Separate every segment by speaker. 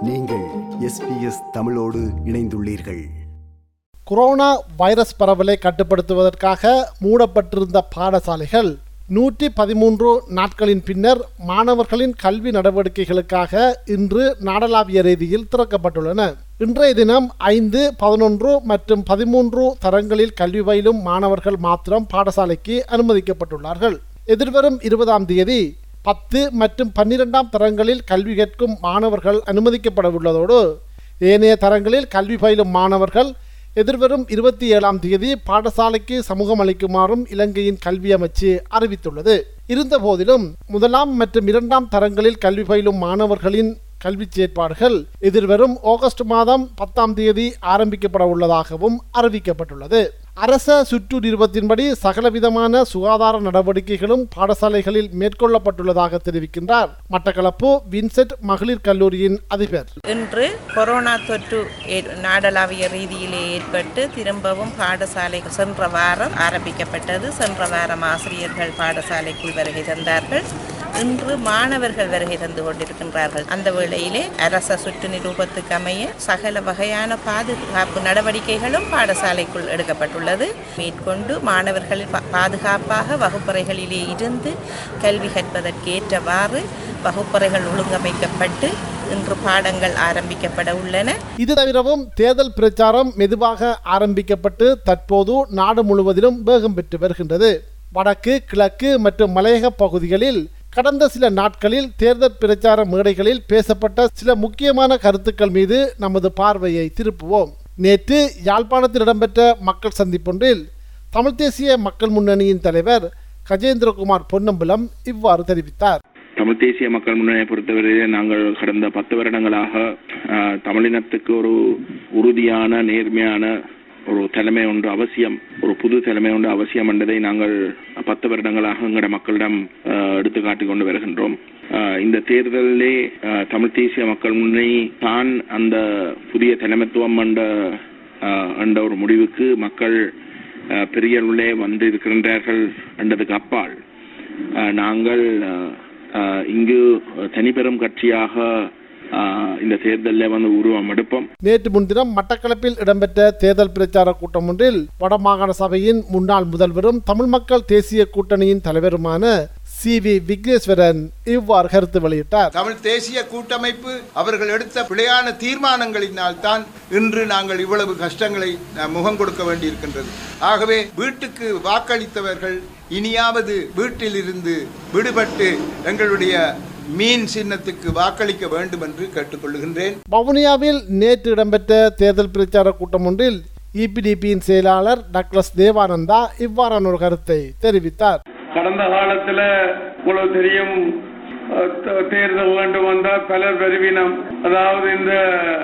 Speaker 1: நீங்கள் எஸ்பிஎஸ் தமிழோடு இணைந்துள்ளீர்கள்
Speaker 2: கொரோனா வைரஸ் பரவலை கட்டுப்படுத்துவதற்காக மூடப்பட்டிருந்த பாடசாலைகள் நூற்றி பதிமூன்று நாட்களின் பின்னர் மாணவர்களின் கல்வி நடவடிக்கைகளுக்காக இன்று நாடளாவிய ரீதியில் திறக்கப்பட்டுள்ளன இன்றைய தினம் ஐந்து பதினொன்று மற்றும் பதிமூன்று தரங்களில் கல்வி பயிலும் மாணவர்கள் மாத்திரம் பாடசாலைக்கு அனுமதிக்கப்பட்டுள்ளார்கள் எதிர்வரும் இருபதாம் தேதி பத்து மற்றும் பன்னிரெண்டாம் தரங்களில் கல்வி கற்கும் மாணவர்கள் அனுமதிக்கப்படவுள்ளதோடு ஏனைய தரங்களில் கல்வி பயிலும் மாணவர்கள் எதிர்வரும் இருபத்தி ஏழாம் தேதி பாடசாலைக்கு சமூகம் அளிக்குமாறும் இலங்கையின் கல்வி அமைச்சு அறிவித்துள்ளது இருந்தபோதிலும் முதலாம் மற்றும் இரண்டாம் தரங்களில் கல்வி பயிலும் மாணவர்களின் கல்வி செயற்பாடுகள் எதிர்வரும் ஆகஸ்ட் மாதம் பத்தாம் தேதி ஆரம்பிக்கப்பட உள்ளதாகவும் அறிவிக்கப்பட்டுள்ளது அரச சுற்று நிறுவத்தின்படி சகலவிதமான சுகாதார நடவடிக்கைகளும் பாடசாலைகளில் மேற்கொள்ளப்பட்டுள்ளதாக தெரிவிக்கின்றார் மட்டக்களப்பு வின்சென்ட் மகளிர் கல்லூரியின் அதிபர்
Speaker 3: இன்று கொரோனா தொற்று ஏற்- நாடளாவிய ரீதியிலே ஏற்பட்டு திரும்பவும் பாடசாலை சென்ற வாரம் ஆரம்பிக்கப்பட்டது சென்ற வாரம் ஆசிரியர்கள் பாடசாலைக்குள் வருகை தந்தார்கள் இன்று மாணவர்கள் வருகை தந்து கொண்டிருக்கின்றார்கள் அந்த வேளையிலே அரச சுற்று நிரூபத்துக்கு அமைய சகல வகையான பாதுகாப்பு நடவடிக்கைகளும் பாடசாலைக்குள் எடுக்கப்பட்டுள்ளது மேற்கொண்டு மாணவர்கள் பா- பாதுகாப்பாக வகுப்பறைகளிலே இருந்து கல்வி கற்பதற்கேற்றவாறு வகுப்பறைகள் ஒழுங்கமைக்கப்பட்டு இன்று பாடங்கள் ஆரம்பிக்கப்பட உள்ளன
Speaker 2: இது தவிரவும் தேர்தல் பிரச்சாரம் மெதுவாக ஆரம்பிக்கப்பட்டு தற்போது நாடு முழுவதிலும் வேகம் பெற்று வருகின்றது வடக்கு கிழக்கு மற்றும் மலையக பகுதிகளில் கடந்த சில நாட்களில் தேர்தல் பிரச்சார மேடைகளில் பேசப்பட்ட சில முக்கியமான கருத்துக்கள் மீது நமது பார்வையை திருப்புவோம் நேற்று யாழ்ப்பாணத்தில் இடம்பெற்ற மக்கள் சந்திப்பொன்றில் தமிழ் தேசிய மக்கள் முன்னணியின் தலைவர் கஜேந்திரகுமார் பொன்னம்பலம் இவ்வாறு தெரிவித்தார்
Speaker 4: தமிழ் தேசிய மக்கள் முன்னணியை பொறுத்தவரையிலே நாங்கள் கடந்த பத்து வருடங்களாக ஆஹ், தமிழினத்துக்கு ஒரு உறுதியான நேர்மையான ஒரு தலைமை ஒன்று அவசியம் ஒரு புது தலைமை ஒன்று அவசியம் என்பதை நாங்கள் பத்து வருடங்களாக எங்களோட மக்களிடம் ஆஹ், எடுத்துக்காட்டிக் கொண்டு வருகின்றோம் ஆஹ், இந்த தேர்தலிலே ஆஹ், தமிழ் தேசிய மக்கள் முன்னணி தான் அந்த புதிய தலைமைத்துவம் என்ற ஆஹ், என்ற ஒரு முடிவுக்கு மக்கள் ஆஹ், பெரிய அளவிலே வந்து இருக்கின்றார்கள் என்றதுக்கு அப்பால் ஆஹ், நாங்கள் ஆஹ், ஆஹ், இங்கு தனிப்பெரும் கட்சியாக ஆஹ், இந்த தேர்தலில் வந்து உருவம் எடுப்போம்
Speaker 2: நேற்று முன்தினம் மட்டக்களப்பில் இடம்பெற்ற தேர்தல் பிரச்சார கூட்டம் ஒன்றில் வடமாகாண சபையின் முன்னாள் முதல்வரும் தமிழ் மக்கள் தேசிய கூட்டணியின் தலைவருமான சி வி விக்னேஸ்வரன் இவ்வாறு கருத்து வெளியிட்டார்
Speaker 5: தமிழ் தேசிய கூட்டமைப்பு அவர்கள் எடுத்த பிழையான தீர்மானங்களினால் தான் இன்று நாங்கள் இவ்வளவு கஷ்டங்களை அஹ், முகம் கொடுக்க வேண்டியிருக்கின்றது ஆகவே வீட்டுக்கு வாக்களித்தவர்கள் இனியாவது வீட்டிலிருந்து விடுபட்டு எங்களுடைய மீன் சின்னத்துக்கு வாக்களிக்க வேண்டும் என்று கேட்டுக்கொள்கின்றேன்
Speaker 2: வவுனியாவில் நேற்று இடம்பெற்ற தேர்தல் பிரச்சார கூட்டம் ஒன்றில் இபிடிபியின் செயலாளர் டக்ளஸ் தேவானந்தா இவ்வாறான ஒரு கருத்தை தெரிவித்தார்
Speaker 6: கடந்த காலத்துல உங்களுக்கு தெரியும் அஹ், தே- தேர்தல் வேண்டும் வந்தால் பலர் வருவினம் அதாவது இந்த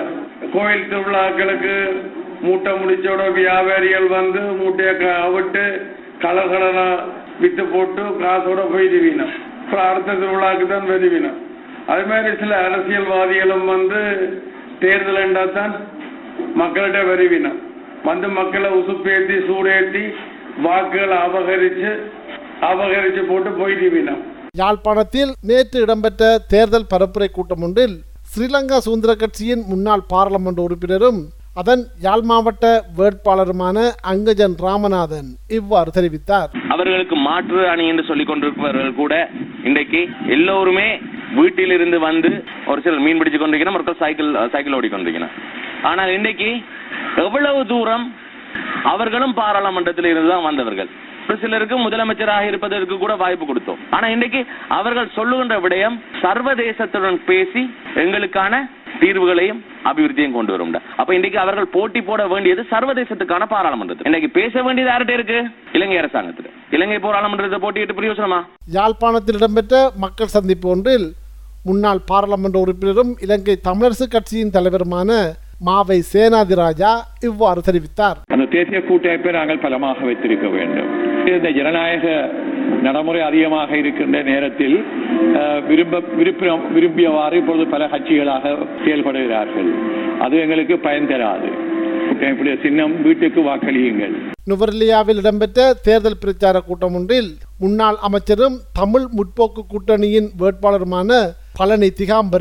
Speaker 6: கோயில் திருவிழாக்களுக்கு மூட்டை முடிச்சோட வியாபாரிகள் வந்து மூட்டையை க- அவிட்டு கலர் கலரா வித்து போட்டு காசோட போயிடுவீனம் அப்புறம் அடுத்த திருவிழாக்கு தான் வருவினம் அது மாதிரி சில அரசியல்வாதிகளும் வந்து தேர்தல் என்றால் தான் மக்கள்கிட்ட வருவினம் வந்து மக்களை உசுப்பேத்தி சூடேத்தி வாக்குகளை அபகரிச்சு அபகரிச்சு போட்டு போயிடுவினம்
Speaker 2: யாழ்ப்பாணத்தில் நேற்று இடம்பெற்ற தேர்தல் பரப்புரை கூட்டம் ஒன்றில் ஸ்ரீலங்கா சுதந்திர கட்சியின் முன்னாள் பாராளுமன்ற உறுப்பினரும் அதன் யாழ் மாவட்ட வேட்பாளருமான அங்கஜன் ராமநாதன் இவ்வாறு தெரிவித்தார்
Speaker 7: அவர்களுக்கு மாற்று அணி என்று சொல்லிக் கொண்டிருப்பவர்கள் கூட இன்றைக்கு எல்லோருமே வீட்டிலிருந்து வந்து ஒரு சிலர் மீன் பிடிச்சு கொண்டிருக்கிறோம் ஒரு சிலர் சைக்கிள் சைக்கிள் ஓடி கொண்டிருக்கிறோம் ஆனால் இன்றைக்கு எவ்வளவு தூரம் அவர்களும் பாராளுமன்றத்தில் இருந்து தான் வந்தவர்கள் ஒரு சிலருக்கு முதலமைச்சராக இருப்பதற்கு கூட வாய்ப்பு கொடுத்தோம் ஆனா இன்றைக்கு அவர்கள் சொல்லுகின்ற விடயம் சர்வதேசத்துடன் பேசி எங்களுக்கான தீர்வுகளையும் அபிவிருத்தியும் கொண்டு வரும் அப்ப இன்றைக்கு அவர்கள் போட்டி போட வேண்டியது சர்வதேசத்துக்கான பாராளுமன்றத்தில் இன்னைக்கு பேச வேண்டியது யார்கிட்ட இருக்கு இலங்கை அரசாங்கத்தில் இலங்கை பாராளுமன்றத்தை போட்டியிட்டு பிரயோசனமா
Speaker 2: யாழ்ப்பாணத்தில் இடம்பெற்ற மக்கள் சந்திப்பு ஒன்றில் முன்னாள் பாராளுமன்ற உறுப்பினரும் இலங்கை தமிழரசு கட்சியின் தலைவருமான மாவை சேனாதிராஜா இவ்வாறு தெரிவித்தார்
Speaker 8: அந்த தேசிய கூட்டமைப்பை நாங்கள் பலமாக வைத்திருக்க வேண்டும் இந்த ஜனநாயக நடைமுறை அதிகமாக இருக்கின்ற நேரத்தில் அஹ், விரும்ப விருப்ப விரும்பியவாறு இப்பொழுது பல கட்சிகளாக செயல்படுகிறார்கள் அது எங்களுக்கு பயன் தராது கூட்டமைப்புடைய சின்னம் வீட்டுக்கு வாக்களியுங்கள்
Speaker 2: நுவரெலியாவில் இடம்பெற்ற தேர்தல் பிரச்சார கூட்டம் ஒன்றில் முன்னாள் அமைச்சரும் தமிழ் முற்போக்கு கூட்டணியின் வேட்பாளருமான பழனி திகாம்பரம்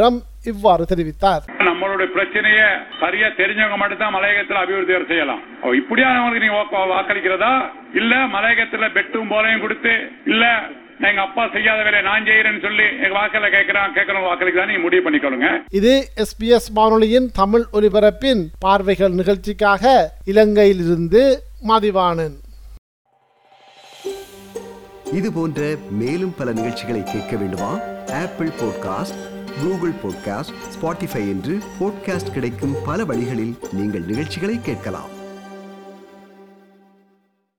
Speaker 2: இவ்வாறு தெரிவித்தார்
Speaker 6: நம்மளுடைய பிரச்சனைய சரியா தெரிஞ்சவங்க மட்டும் தான் மலையகத்துல அபிவிருத்தி செய்யலாம் ஓ, இப்படியானவங்களுக்கு நீங்க வாக்கு- வாக்களிக்கிறதா இல்ல மலையகத்துல பெட்டும் போலையும் கொடுத்து இல்ல நான் எங்க அப்பா செய்யாத வேலையை நான் செய்யறேன்னு சொல்லி எங்க வாக்களை கேட்கறான் கேட்கறவங்க வாக்களிக்கிறதா நீங்க முடிவு பண்ணிக்கொள்ளுங்க
Speaker 2: இது எஸ்பிஎஸ் வானொலியின் தமிழ் ஒலிபரப்பின் பார்வைகள் நிகழ்ச்சிக்காக இலங்கையிலிருந்து மதிவாணன்
Speaker 1: இது போன்ற மேலும் பல நிகழ்ச்சிகளை கேட்க வேண்டுமா Apple podcast Google podcast Spotify என்று பாட்காஸ்ட் கிடைக்கும் பல வழிகளில் நீங்கள் நிகழ்ச்சிகளை கேட்கலாம்